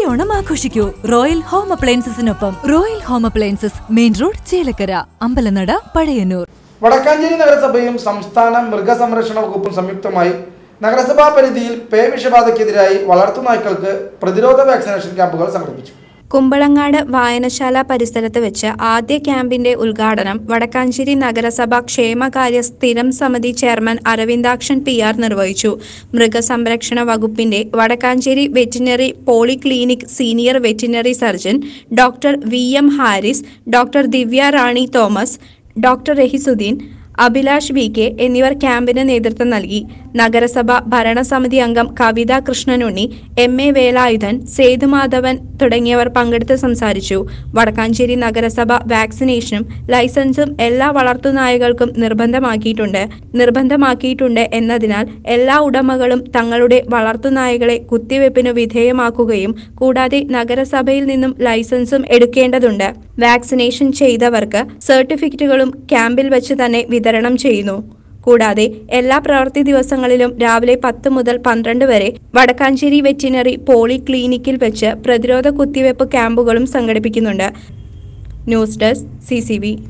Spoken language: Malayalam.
ഓണം ആഘോഷിക്കൂ റോയൽ ഹോം അപ്ലയൻസസിനൊപ്പം royal home appliances main road Chelakkara അമ്പലനട പഴയന്നൂർ വടക്കാഞ്ചേരി നഗരസഭയും സംസ്ഥാന മൃഗസംരക്ഷണ വകുപ്പും സംയുക്തമായി നഗരസഭാ പരിധിയിൽ പേ വിഷബാധയ്ക്കെതിരായി വളർത്തുനായ്ക്കൾക്ക് പ്രതിരോധ വാക്സിനേഷൻ ക്യാമ്പുകൾ സംഘടിപ്പിച്ചു കുമ്പളങ്ങാട് വായനശാല പരിസരത്ത് വെച്ച് ആദ്യ ക്യാമ്പിന്റെ ഉദ്ഘാടനം വടക്കാഞ്ചേരി നഗരസഭ ക്ഷേമകാര്യ സ്ഥിരം സമിതി ചെയർമാൻ അരവിന്ദാക്ഷൻ പി ആർ നിർവഹിച്ചു മൃഗസംരക്ഷണ വകുപ്പിന്റെ Vadakkanchery veterinary polyclinic senior veterinary surgeon doctor V M Haris doctor Divya Rani Thomas doctor Rahisuddin Abhilash V K എന്നിവർ ക്യാമ്പിന് നേതൃത്വം നൽകി നഗരസഭ ഭരണസമിതി അംഗം കവിത കൃഷ്ണനുണ്ണി എം എ വേലായുധൻ സേതുമാധവൻ തുടങ്ങിയവർ പങ്കെടുത്ത് സംസാരിച്ചു വടക്കാഞ്ചേരി നഗരസഭ വാക്സിനേഷനും ലൈസൻസും എല്ലാ വളർത്തുനായകൾക്കും നിർബന്ധമാക്കിയിട്ടുണ്ട് നിർബന്ധമാക്കിയിട്ടുണ്ട് എന്നതിനാൽ എല്ലാ ഉടമകളും തങ്ങളുടെ വളർത്തുനായകളെ കുത്തിവയ്പ്പിന് വിധേയമാക്കുകയും കൂടാതെ നഗരസഭയിൽ നിന്നും ലൈസൻസും എടുക്കേണ്ടതുണ്ട് വാക്സിനേഷൻ ചെയ്തവർക്ക് സർട്ടിഫിക്കറ്റുകളും ക്യാമ്പിൽ വെച്ച് തന്നെ വിതരണം ചെയ്യുന്നു കൂടാതെ എല്ലാ പ്രവൃത്തി ദിവസങ്ങളിലും രാവിലെ പത്ത് മുതൽ പന്ത്രണ്ട് വരെ വടക്കാഞ്ചേരി വെറ്റിനറി പോളി ക്ലിനിക്കിൽ വെച്ച് പ്രതിരോധ കുത്തിവയ്പ്പ് ക്യാമ്പുകളും സംഘടിപ്പിക്കുന്നുണ്ട് ന്യൂസ് ഡെസ്ക് സി